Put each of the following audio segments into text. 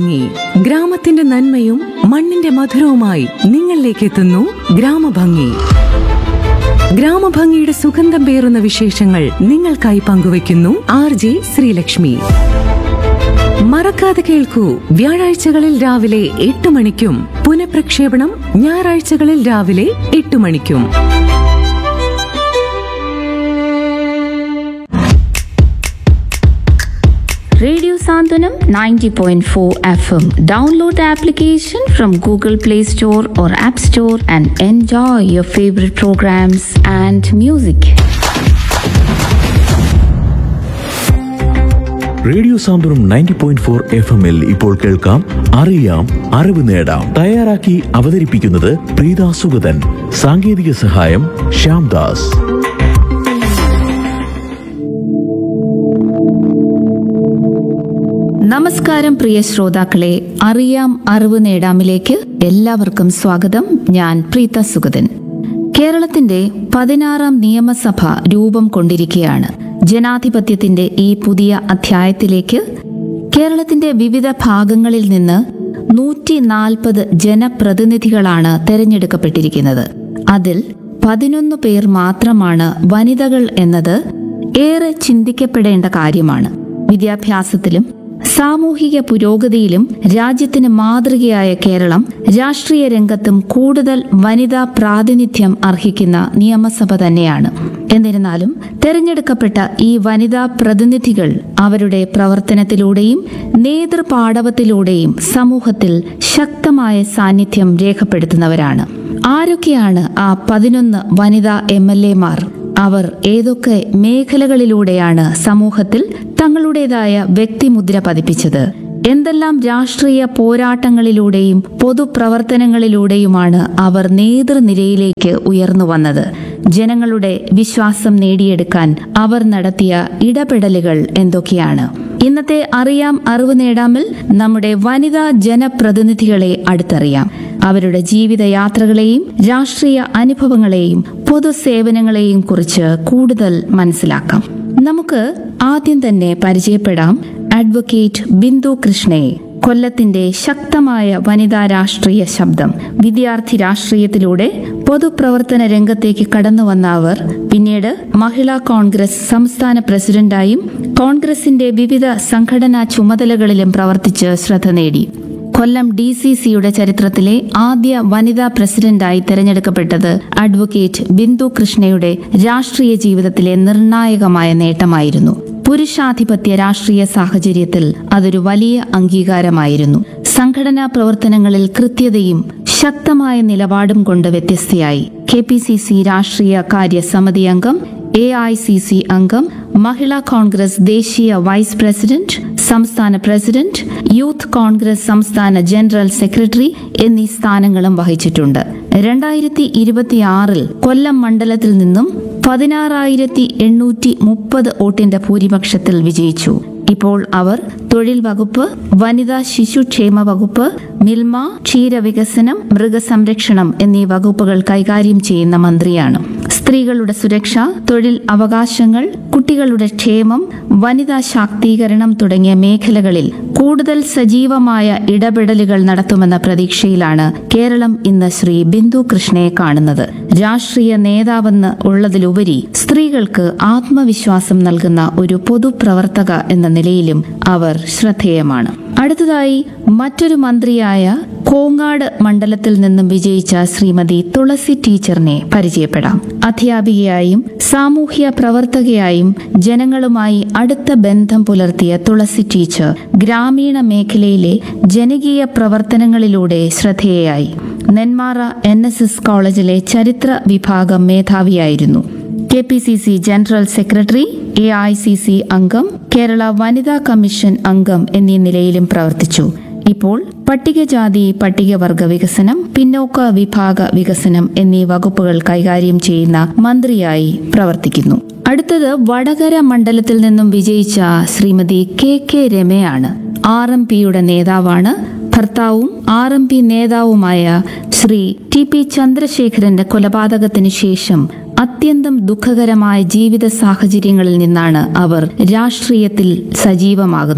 ഗ്രാമഭംഗി ഗ്രാമത്തിന്റെ നന്മയും മണ്ണിന്റെ മധുരവുമായി നിങ്ങളിലേക്ക് എത്തുന്നു ഗ്രാമഭംഗി ഗ്രാമഭംഗിയുടെ സുഗന്ധം പേറുന്ന വിശേഷങ്ങൾ നിങ്ങൾക്കായി പങ്കുവയ്ക്കുന്നു ആർ ജെ ശ്രീലക്ഷ്മി മറക്കാതെ കേൾക്കൂ വ്യാഴാഴ്ചകളിൽ രാവിലെ എട്ട് മണിക്കും പുനഃപ്രക്ഷേപണം ഞായറാഴ്ചകളിൽ രാവിലെ എട്ട് മണിക്കും Radio Sandhanam 90.4 FM. Download the application from Google Play Store or App Store and enjoy your favorite programs and music. Radio Santhwanam ninety point four F എമ്മിൽ ഇപ്പോൾ കേൾക്കാം അറിയാം അറിവ് നേടാം തയ്യാറാക്കി അവതരിപ്പിക്കുന്നത് പ്രീത സുഗതൻ സാങ്കേതിക സഹായം ശ്യാംദാസ് നമസ്കാരം പ്രിയ ശ്രോതാക്കളെ അറിയാം അറിവ് നേടാമിലേക്ക് എല്ലാവർക്കും സ്വാഗതം ഞാൻ പ്രീത സുഗതൻ കേരളത്തിന്റെ പതിനാറാം നിയമസഭ രൂപം കൊണ്ടിരിക്കുകയാണ് ജനാധിപത്യത്തിന്റെ ഈ പുതിയ അധ്യായത്തിലേക്ക് കേരളത്തിന്റെ വിവിധ ഭാഗങ്ങളിൽ നിന്ന് നൂറ്റി നാൽപ്പത് ജനപ്രതിനിധികളാണ് തെരഞ്ഞെടുക്കപ്പെട്ടിരിക്കുന്നത് അതിൽ പതിനൊന്ന് പേർ മാത്രമാണ് വനിതകൾ എന്നത് ഏറെ ചിന്തിക്കപ്പെടേണ്ട കാര്യമാണ് വിദ്യാഭ്യാസത്തിലും സാമൂഹിക പുരോഗതിയിലും രാജ്യത്തിന് മാതൃകയായ കേരളം രാഷ്ട്രീയ രംഗത്തും കൂടുതൽ വനിതാ പ്രാതിനിധ്യം അർഹിക്കുന്ന നിയമസഭ തന്നെയാണ് എന്നിരുന്നാലും തെരഞ്ഞെടുക്കപ്പെട്ട ഈ വനിതാ പ്രതിനിധികൾ അവരുടെ പ്രവർത്തനത്തിലൂടെയും നേതൃപാടവത്തിലൂടെയും സമൂഹത്തിൽ ശക്തമായ സാന്നിധ്യം രേഖപ്പെടുത്തുന്നവരാണ് ആരൊക്കെയാണ് ആ പതിനൊന്ന് വനിതാ എം എൽ എമാർ അവർ ഏതൊക്കെ മേഖലകളിലൂടെയാണ് സമൂഹത്തിൽ തങ്ങളുടേതായ വ്യക്തിമുദ്ര പതിപ്പിച്ചത് എന്തെല്ലാം രാഷ്ട്രീയ പോരാട്ടങ്ങളിലൂടെയും പൊതുപ്രവർത്തനങ്ങളിലൂടെയുമാണ് അവർ നേതൃനിരയിലേക്ക് ഉയർന്നു വന്നത് ജനങ്ങളുടെ വിശ്വാസം നേടിയെടുക്കാൻ അവർ നടത്തിയ ഇടപെടലുകൾ എന്തൊക്കെയാണ് ഇന്നത്തെ അറിയാം അറിവ് നേടാമിൽ നമ്മുടെ വനിതാ ജനപ്രതിനിധികളെ അടുത്തറിയാം അവരുടെ ജീവിതയാത്രകളെയും രാഷ്ട്രീയ അനുഭവങ്ങളെയും പൊതുസേവനങ്ങളെയും കുറിച്ച് കൂടുതൽ മനസ്സിലാക്കാം നമുക്ക് ആദ്യം തന്നെ പരിചയപ്പെടാം അഡ്വക്കേറ്റ് ബിന്ദു കൃഷ്ണയെ കൊല്ലത്തിന്റെ ശക്തമായ വനിതാ രാഷ്ട്രീയ ശബ്ദം വിദ്യാർത്ഥി രാഷ്ട്രീയത്തിലൂടെ പൊതുപ്രവർത്തന രംഗത്തേക്ക് കടന്നു വന്ന അവർ പിന്നീട് മഹിളാ കോൺഗ്രസ് സംസ്ഥാന പ്രസിഡന്റായും കോൺഗ്രസിന്റെ വിവിധ സംഘടനാ ചുമതലകളിലും പ്രവർത്തിച്ച് ശ്രദ്ധ നേടി കൊല്ലം ഡി സി സിയുടെ ചരിത്രത്തിലെ ആദ്യ വനിതാ പ്രസിഡന്റായി തെരഞ്ഞെടുക്കപ്പെട്ടത് അഡ്വക്കേറ്റ് ബിന്ദു കൃഷ്ണയുടെ രാഷ്ട്രീയ ജീവിതത്തിലെ നിർണായകമായ നേട്ടമായിരുന്നു പുരുഷാധിപത്യ രാഷ്ട്രീയ സാഹചര്യത്തിൽ അതൊരു വലിയ അംഗീകാരമായിരുന്നു സംഘടനാ പ്രവർത്തനങ്ങളിൽ കൃത്യതയും ശക്തമായ നിലപാടും കൊണ്ട് വ്യത്യസ്തയായി കെ പി സി സി രാഷ്ട്രീയ കാര്യ സമിതി അംഗം എ ഐ സി സി അംഗം മഹിളാ കോൺഗ്രസ് ദേശീയ വൈസ് പ്രസിഡന്റ് സംസ്ഥാന പ്രസിഡന്റ് യൂത്ത് കോൺഗ്രസ് സംസ്ഥാന ജനറൽ സെക്രട്ടറി എന്നീ സ്ഥാനങ്ങളും വഹിച്ചിട്ടുണ്ട് രണ്ടായിരത്തി ഇരുപത്തിയാറിൽ കൊല്ലം മണ്ഡലത്തിൽ നിന്നും പതിനാറായിരത്തി എണ്ണൂറ്റി മുപ്പത് വോട്ടിന്റെ ഭൂരിപക്ഷത്തിൽ വിജയിച്ചു ഇപ്പോൾ അവർ തൊഴിൽ വകുപ്പ് വനിതാ ശിശുക്ഷേമ വകുപ്പ് മിൽമ ക്ഷീരവികസനം മൃഗസംരക്ഷണം എന്നീ വകുപ്പുകൾ കൈകാര്യം ചെയ്യുന്ന മന്ത്രിയാണ് സ്ത്രീകളുടെ സുരക്ഷ തൊഴിൽ അവകാശങ്ങൾ കുട്ടികളുടെ ക്ഷേമം വനിതാ ശാക്തീകരണം തുടങ്ങിയ മേഖലകളിൽ കൂടുതൽ സജീവമായ ഇടപെടലുകൾ നടത്തുമെന്ന പ്രതീക്ഷയിലാണ് കേരളം ഇന്ന് ശ്രീ ബിന്ദു കൃഷ്ണയെ കാണുന്നത് രാഷ്ട്രീയ നേതാവെന്ന് ഉള്ളതിലുപരി സ്ത്രീകൾക്ക് ആത്മവിശ്വാസം നൽകുന്ന ഒരു പൊതുപ്രവർത്തക എന്ന നിലയിലും അവർ ശ്രദ്ധേയമാണ് അടുത്തതായി മറ്റൊരു മന്ത്രിയായ കോങ്ങാട് മണ്ഡലത്തിൽ നിന്നും വിജയിച്ച ശ്രീമതി തുളസി ടീച്ചറിനെ പരിചയപ്പെടാം അധ്യാപികയായും സാമൂഹ്യ പ്രവർത്തകയായും ജനങ്ങളുമായി അടുത്ത ബന്ധം പുലർത്തിയ തുളസി ടീച്ചർ ഗ്രാമീണ മേഖലയിലെ ജനകീയ പ്രവർത്തനങ്ങളിലൂടെ ശ്രദ്ധേയയായി നെന്മാറ എൻ എസ് എസ് കോളേജിലെ ചരിത്ര വിഭാഗം മേധാവിയായിരുന്നു K P C C general secretary A I C C അംഗം കേരള വനിതാ കമ്മീഷൻ അംഗം എന്നീ നിലയിലും പ്രവർത്തിച്ചു ഇപ്പോൾ പട്ടികജാതി പട്ടികവർഗ വികസനം പിന്നോക്ക വിഭാഗ വികസനം എന്നീ വകുപ്പുകൾ കൈകാര്യം ചെയ്യുന്ന മന്ത്രിയായി പ്രവർത്തിക്കുന്നു അടുത്തത് വടകര മണ്ഡലത്തിൽ നിന്നും വിജയിച്ച ശ്രീമതി കെ കെ രമയാണ് ആർ എം പിയുടെ നേതാവാണ് ഭർത്താവും ആർ എം പി നേതാവുമായ ശ്രീ ടി പി ചന്ദ്രശേഖരന്റെ കൊലപാതകത്തിന് ശേഷം അത്യന്തം ദുഃഖകരമായ ജീവിത സാഹചര്യങ്ങളിൽ നിന്നാണ് അവർ രാഷ്ട്രീയത്തിൽ സജീവമാകുന്നത്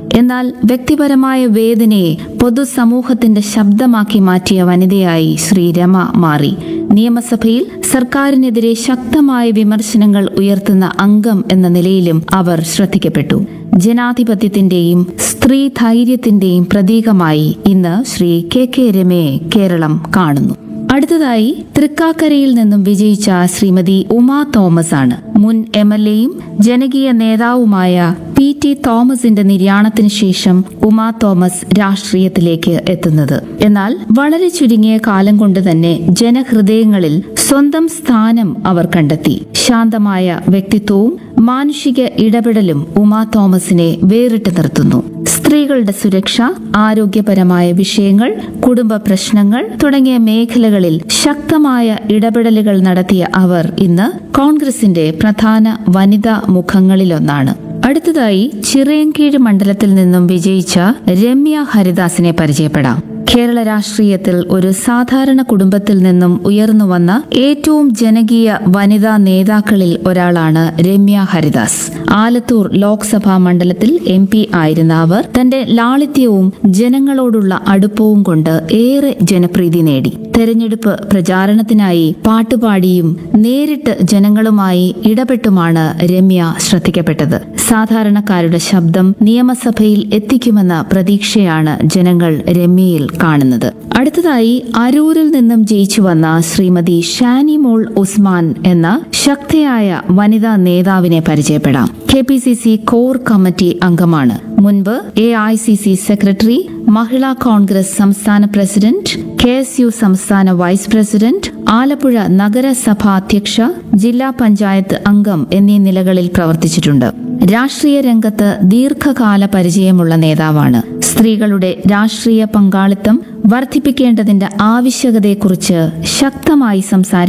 എന്നാൽ വ്യക്തിപരമായ വേദനയെ പൊതുസമൂഹത്തിന്റെ ശബ്ദമാക്കി മാറ്റിയ വനിതയായി ശ്രീ രമ മാറി നിയമസഭയിൽ സർക്കാരിനെതിരെ ശക്തമായ വിമർശനങ്ങൾ ഉയർത്തുന്ന അംഗം എന്ന നിലയിലും അവർ ശ്രദ്ധിക്കപ്പെട്ടു ജനാധിപത്യത്തിന്റെയും സ്ത്രീ ധൈര്യത്തിന്റെയും പ്രതീകമായി ഇന്ന് ശ്രീ കെ കെ രമയെ കേരളം കാണുന്നു അടുത്തതായി തൃക്കാക്കരയിൽ നിന്നും വിജയിച്ച ശ്രീമതി ഉമാ തോമസ് ആണ് മുൻ എം എൽ എയും ജനകീയ നേതാവുമായ പി ടി തോമസിന്റെ നിര്യാണത്തിന് ശേഷം ഉമാ തോമസ് രാഷ്ട്രീയത്തിലേക്ക് എത്തുന്നത് എന്നാൽ വളരെ ചുരുങ്ങിയ കാലം കൊണ്ട് തന്നെ ജനഹൃദയങ്ങളിൽ സ്വന്തം സ്ഥാനം അവർ കണ്ടെത്തി ശാന്തമായ വ്യക്തിത്വവും മാനുഷിക ഇടപെടലും ഉമാ തോമസിനെ വേറിട്ട് നിർത്തുന്നു സ്ത്രീകളുടെ സുരക്ഷ ആരോഗ്യപരമായ വിഷയങ്ങൾ കുടുംബ പ്രശ്നങ്ങൾ തുടങ്ങിയ മേഖലകളിൽ ശക്തമായ ഇടപെടലുകൾ നടത്തിയ അവർ ഇന്ന് കോൺഗ്രസിന്റെ പ്രധാന വനിതാ മുഖങ്ങളിലൊന്നാണ് അടുത്തതായി ചിറയൻകീഴ് മണ്ഡലത്തിൽ നിന്നും വിജയിച്ച രമ്യ ഹരിദാസിനെ പരിചയപ്പെടാം കേരള രാഷ്ട്രീയത്തിൽ ഒരു സാധാരണ കുടുംബത്തിൽ നിന്നും ഉയർന്നു വന്ന ഏറ്റവും ജനകീയ വനിതാ നേതാക്കളിൽ ഒരാളാണ് രമ്യ ഹരിദാസ് ആലത്തൂർ ലോക്സഭാ മണ്ഡലത്തിൽ എം പി ആയിരുന്ന അവർ തന്റെ ലാളിത്യവും ജനങ്ങളോടുള്ള അടുപ്പവും കൊണ്ട് ഏറെ ജനപ്രീതി നേടി തെരഞ്ഞെടുപ്പ് പ്രചാരണത്തിനായി പാട്ടുപാടിയും നേരിട്ട് ജനങ്ങളുമായി ഇടപെട്ടുമാണ് രമ്യ ശ്രദ്ധിക്കപ്പെട്ടത് സാധാരണക്കാരുടെ ശബ്ദം നിയമസഭയിൽ എത്തിക്കുമെന്ന പ്രതീക്ഷയാണ് ജനങ്ങൾ രമ്യയിൽ കാണുന്നത് അടുത്തതായി അരൂരിൽ നിന്നും ജയിച്ചു വന്ന ശ്രീമതി ഷാനി മോൾ ഉസ്മാൻ എന്ന ശക്തിയായ വനിതാ നേതാവിനെ പരിചയപ്പെടാം K P C C core committee അംഗമാണ് മുൻപ് A I C C secretary Mahila Congress സംസ്ഥാന പ്രസിഡന്റ് കെ എസ് യു സംസ്ഥാന വൈസ് പ്രസിഡന്റ് ആലപ്പുഴ നഗരസഭാ അധ്യക്ഷ ജില്ലാ പഞ്ചായത്ത് അംഗം എന്നീ നിലകളിൽ പ്രവർത്തിച്ചിട്ടുണ്ട് രാഷ്ട്രീയ രംഗത്ത് ദീർഘകാല പരിചയമുള്ള നേതാവാണ് സ്ത്രീകളുടെ രാഷ്ട്രീയ പങ്കാളിത്തം വർദ്ധിപ്പിക്കേണ്ടതിന്റെ ആവശ്യകതയെക്കുറിച്ച് ശക്തമായി സംസാരിച്ചു